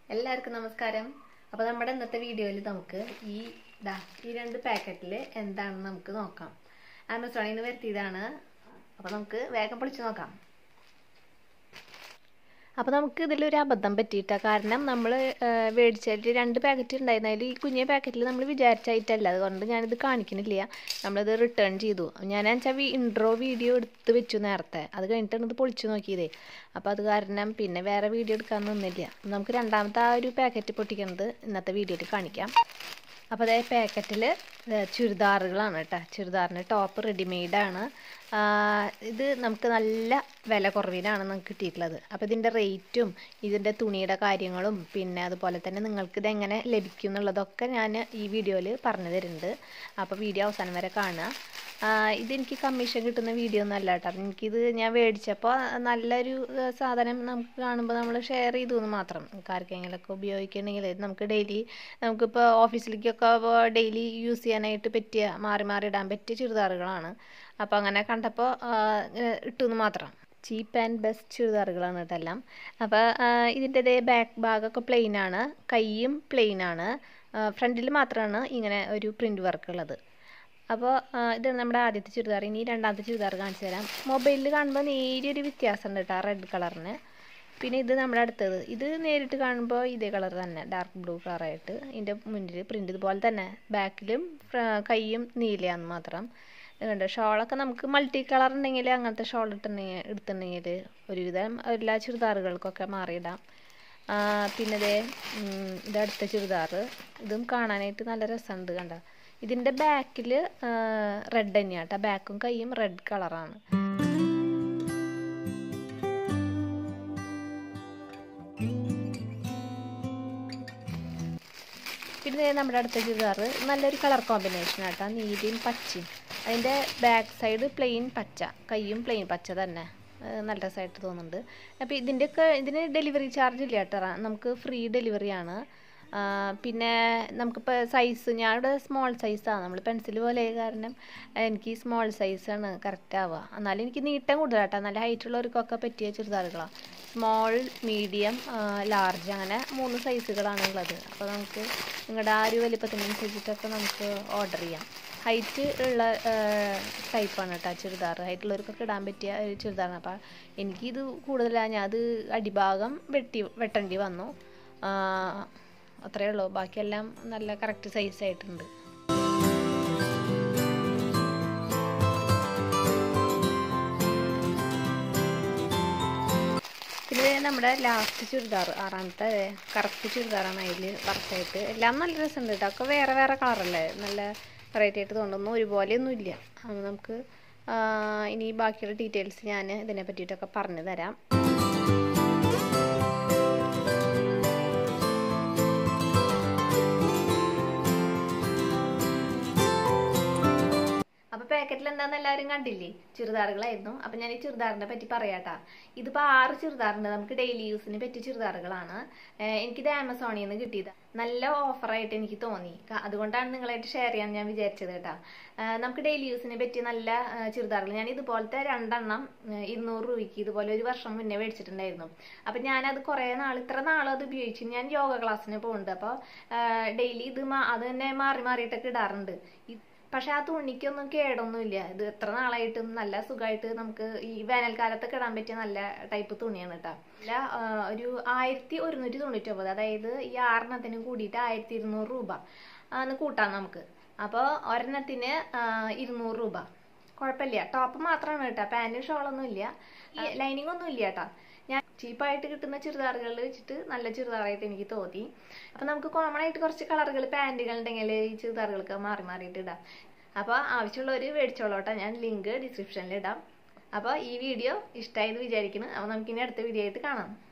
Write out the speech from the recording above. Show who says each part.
Speaker 1: എല്ലാവർക്കും നമസ്കാരം അപ്പോൾ നമ്മുടെ ഇന്നത്തെ വീഡിയോയിൽ നമുക്ക് ഈ ദാ ഈ രണ്ട് പാക്കറ്റിൽ എന്താണെന്ന് നമുക്ക് നോക്കാം ആമസോണിൽ നിന്ന് വരുത്തിയതാണ് അപ്പോൾ നമുക്ക് വേഗം പൊളിച്ച് നോക്കാം അപ്പോൾ നമുക്ക് ഇതിലൊരു അബദ്ധം പറ്റിയിട്ടാ കാരണം നമ്മൾ മേടിച്ചിട്ട് രണ്ട് പാക്കറ്റ് ഉണ്ടായിരുന്നു അതിൽ ഈ കുഞ്ഞേ പാക്കറ്റിൽ നമ്മൾ വിചാരിച്ചായിട്ടല്ല അതുകൊണ്ട് ഞാനിത് കാണിക്കുന്നില്ല നമ്മളിത് റിട്ടേൺ ചെയ്തു ഞാൻ വെച്ചാൽ ഇൻട്രോ വീഡിയോ എടുത്ത് വെച്ചു നേരത്തെ അത് കഴിഞ്ഞിട്ടാണ് ഇത് പൊളിച്ചു നോക്കിയതേ അപ്പോൾ അത് കാരണം പിന്നെ വേറെ വീഡിയോ എടുക്കാൻ നിന്നില്ല നമുക്ക് രണ്ടാമത്തെ ആ ഒരു പാക്കറ്റ് പൊട്ടിക്കുന്നത് ഇന്നത്തെ വീഡിയോയിൽ കാണിക്കാം അപ്പോൾ അതേ പാക്കറ്റിൽ ചുരിദാറുകളാണ് കേട്ടോ ചുരിദാറിന് ടോപ്പ് റെഡിമെയ്ഡാണ് ഇത് നമുക്ക് നല്ല വില കുറവിലാണ് നമുക്ക് കിട്ടിയിട്ടുള്ളത് അപ്പോൾ ഇതിൻ്റെ റേറ്റും ഇതിൻ്റെ തുണിയുടെ കാര്യങ്ങളും പിന്നെ അതുപോലെ തന്നെ നിങ്ങൾക്ക് ഇതെങ്ങനെ ലഭിക്കും എന്നുള്ളതൊക്കെ ഞാൻ ഈ വീഡിയോയിൽ പറഞ്ഞു തരുന്നുണ്ട് അപ്പോൾ വീഡിയോ അവസാനം വരെ കാണുക ഇതെനിക്ക് കമ്മീഷൻ കിട്ടുന്ന വീഡിയോ ഒന്നും അല്ല കേട്ടോ എനിക്കിത് ഞാൻ മേടിച്ചപ്പോൾ നല്ലൊരു സാധനം നമുക്ക് കാണുമ്പോൾ നമ്മൾ ഷെയർ ചെയ്തു എന്ന് മാത്രം ആർക്കെങ്കിലുമൊക്കെ ഉപയോഗിക്കണമെങ്കിൽ നമുക്ക് ഡെയിലി നമുക്കിപ്പോൾ ഓഫീസിലേക്കൊക്കെ ഡെയിലി യൂസ് ചെയ്യാനായിട്ട് പറ്റിയ മാറി മാറി ഇടാൻ പറ്റിയ ചുരിദാറുകളാണ് അപ്പോൾ അങ്ങനെ കണ്ടപ്പോൾ ഇട്ടു എന്ന് മാത്രം ചീപ്പ് ആൻഡ് ബെസ്റ്റ് ചുരിദാറുകളാണ് കേട്ടോ എല്ലാം അപ്പോൾ ഇതിൻ്റെ ഇതേ ബാക്ക് ഭാഗമൊക്കെ പ്ലെയിൻ ആണ് കൈയും പ്ലെയിൻ ആണ് ഫ്രണ്ടിൽ മാത്രമാണ് ഇങ്ങനെ ഒരു പ്രിൻറ്റ് വർക്ക് ഉള്ളത് അപ്പോൾ ഇതാണ് നമ്മുടെ ആദ്യത്തെ ചുരിദാർ ഇനി രണ്ടാമത്തെ ചുരിദാർ കാണിച്ചു തരാം മൊബൈലിൽ കാണുമ്പോൾ നേരിയൊരു വ്യത്യാസമുണ്ട് കേട്ടോ റെഡ് കളറിന് പിന്നെ ഇത് നമ്മുടെ അടുത്തത് ഇത് നേരിട്ട് കാണുമ്പോൾ ഇതേ കളർ തന്നെ ഡാർക്ക് ബ്ലൂ കളറായിട്ട് ഇതിൻ്റെ മുന്നിൽ പ്രിൻ്റ് ഇതുപോലെ തന്നെ ബാക്കിലും കൈയും നീലയാന്ന് മാത്രം കണ്ടോ ഷോളൊക്കെ നമുക്ക് മൾട്ടി കളർ ഉണ്ടെങ്കിൽ അങ്ങനത്തെ ഷോൾ ഇട്ടുണ്ടെങ്കിൽ എടുത്തിട്ടുണ്ടെങ്കിൽ ഒരുവിധം എല്ലാ ചുരിദാറുകൾക്കൊക്കെ മാറിയിടാം പിന്നെ ഇതേ ഇതടുത്ത ചുരിദാർ ഇതും കാണാനായിട്ട് നല്ല രസമുണ്ട് കണ്ട ഇതിൻ്റെ ബാക്കിൽ റെഡ് തന്നെയാണ് കേട്ടോ ബാക്കും കൈയും റെഡ് കളറാണ് പിന്നെ നമ്മുടെ അടുത്ത ചുരിദാർ നല്ലൊരു കളർ കോമ്പിനേഷൻ ആട്ടോ നീലയും പച്ചയും അതിൻ്റെ ബാക്ക് സൈഡ് പ്ലെയിൻ പച്ച കൈയും പ്ലെയിൻ പച്ച തന്നെ നല്ല രസമായിട്ട് തോന്നുന്നുണ്ട് അപ്പോൾ ഇതിൻ്റെയൊക്കെ ഇതിന് ഡെലിവറി ചാർജ് ഇല്ല കേട്ടോ നമുക്ക് ഫ്രീ ഡെലിവറിയാണ് പിന്നെ നമുക്കിപ്പോൾ സൈസ് ഞാനിവിടെ സ്മോൾ സൈസാണ് നമ്മൾ പെൻസിൽ പോലെ കാരണം എനിക്ക് സ്മോൾ സൈസാണ് കറക്റ്റ് ആവുക എന്നാലും എനിക്ക് നീട്ടം കൂടുതലാട്ടോ നല്ല ഹൈറ്റ് ഉള്ളവർക്കൊക്കെ പറ്റിയ ചുരിദാറുകളാണ് സ്മോൾ മീഡിയം ലാർജ് അങ്ങനെ മൂന്ന് സൈസുകളാണ് ഉള്ളത് അപ്പോൾ നമുക്ക് നിങ്ങളുടെ ആ ഒരു വലിപ്പത്തിനനുസരിച്ചിട്ടൊക്കെ നമുക്ക് ഓർഡർ ചെയ്യാം ഹൈറ്റ് ഉള്ള ടൈപ്പാണ് കേട്ടോ ചുരിദാർ ഹൈറ്റ് ഉള്ളവർക്കൊക്കെ ഇടാൻ പറ്റിയ ഒരു ചുരിദാറാണ് അപ്പോൾ എനിക്കിത് കൂടുതലാണ് ഞാൻ അത് അടിഭാഗം വെട്ടി വെട്ടേണ്ടി വന്നു അത്രയേ ഉള്ളൂ ബാക്കിയെല്ലാം നല്ല കറക്റ്റ് സൈസ് ആയിട്ടുണ്ട് പിന്നെ നമ്മുടെ ലാസ്റ്റ് ചുരിദാർ ആറാമത്തെ കറക്റ്റ് ചുരിദാറാണ് അതിൽ വർക്കായിട്ട് എല്ലാം നല്ല രസമുണ്ട് കേട്ടോ ഒക്കെ വേറെ വേറെ കളറല്ലേ നല്ല വെറൈറ്റി ആയിട്ട് തോന്നുന്നു ഒരുപോലെയൊന്നും ഇല്ല നമുക്ക് ഇനി ബാക്കിയുള്ള ഡീറ്റെയിൽസ് ഞാൻ ഇതിനെ പറ്റിയിട്ടൊക്കെ പറഞ്ഞു തരാം അപ്പോൾ പാക്കറ്റിൽ എന്താണെന്ന് എല്ലാവരും കണ്ടില്ലേ ചുരിദാറുകളായിരുന്നു അപ്പം ഞാൻ ഈ ചുരിദാറിനെ പറ്റി പറയാട്ടാ ഇതിപ്പോൾ ആറ് ചുരിദാറുണ്ട് നമുക്ക് ഡെയിലി യൂസിന് പറ്റിയ ചുരിദാറുകളാണ് എനിക്കിത് ആമസോണിൽ നിന്ന് കിട്ടിയത് നല്ല ഓഫറായിട്ട് എനിക്ക് തോന്നി അതുകൊണ്ടാണ് നിങ്ങളായിട്ട് ഷെയർ ചെയ്യാൻ ഞാൻ വിചാരിച്ചത് കേട്ടാ നമുക്ക് ഡെയിലി യൂസിന് പറ്റിയ നല്ല ചുരിദാറുകൾ ഞാൻ ഇതുപോലത്തെ രണ്ടെണ്ണം ഇരുന്നൂറ് രൂപയ്ക്ക് ഇതുപോലെ ഒരു വർഷം മുന്നേ മേടിച്ചിട്ടുണ്ടായിരുന്നു അപ്പം ഞാനത് കുറേ നാൾ ഇത്ര നാളും അത് ഉപയോഗിച്ചു ഞാൻ യോഗ ക്ലാസ്സിന് പോകുന്നുണ്ട് അപ്പോൾ ഡെയിലി ഇത് അത് തന്നെ മാറി മാറിയിട്ടൊക്കെ ഇടാറുണ്ട് പക്ഷെ ആ തുണിക്കൊന്നും കേടൊന്നുമില്ല ഇത് എത്ര നാളായിട്ടും നല്ല സുഖമായിട്ട് നമുക്ക് ഈ വേനൽക്കാലത്തൊക്കെ ഇടാൻ പറ്റിയ നല്ല ടൈപ്പ് തുണിയാണ് കേട്ടോ അല്ല ഒരു ആയിരത്തി ഒരുന്നൂറ്റി തൊണ്ണൂറ്റി ഒമ്പത് അതായത് ഈ ആറെണ്ണത്തിനും കൂടിയിട്ട് ആയിരത്തി ഇരുന്നൂറ് രൂപ എന്ന് കൂട്ടാം നമുക്ക് അപ്പോൾ ഒരെണ്ണത്തിന് ഇരുന്നൂറ് രൂപ കുഴപ്പമില്ല ടോപ്പ് മാത്രമാണ് കേട്ടോ പാൻറ്റും ഷോളൊന്നും ഇല്ല ലൈനിങ് ഒന്നും ഇല്ല കേട്ടോ ഞാൻ ചീപ്പായിട്ട് കിട്ടുന്ന ചുരിദാറുകൾ വെച്ചിട്ട് നല്ല ചുരിദാറായിട്ട് എനിക്ക് തോന്നി അപ്പം നമുക്ക് കോമൺ ആയിട്ട് കുറച്ച് കളറുകൾ പാൻറ്റുകൾ ഉണ്ടെങ്കിൽ ഈ ചുരിദാറുകൾക്ക് മാറി മാറിയിട്ട് ഇടാം അപ്പോൾ ആവശ്യമുള്ളവർ മേടിച്ചോളോട്ടെ ഞാൻ ലിങ്ക് ഡിസ്ക്രിപ്ഷനിൽ ഇടാം അപ്പോൾ ഈ വീഡിയോ ഇഷ്ടമായത് വിചാരിക്കുന്നു അപ്പോൾ നമുക്കിനി അടുത്ത വീഡിയോ ആയിട്ട് കാണാം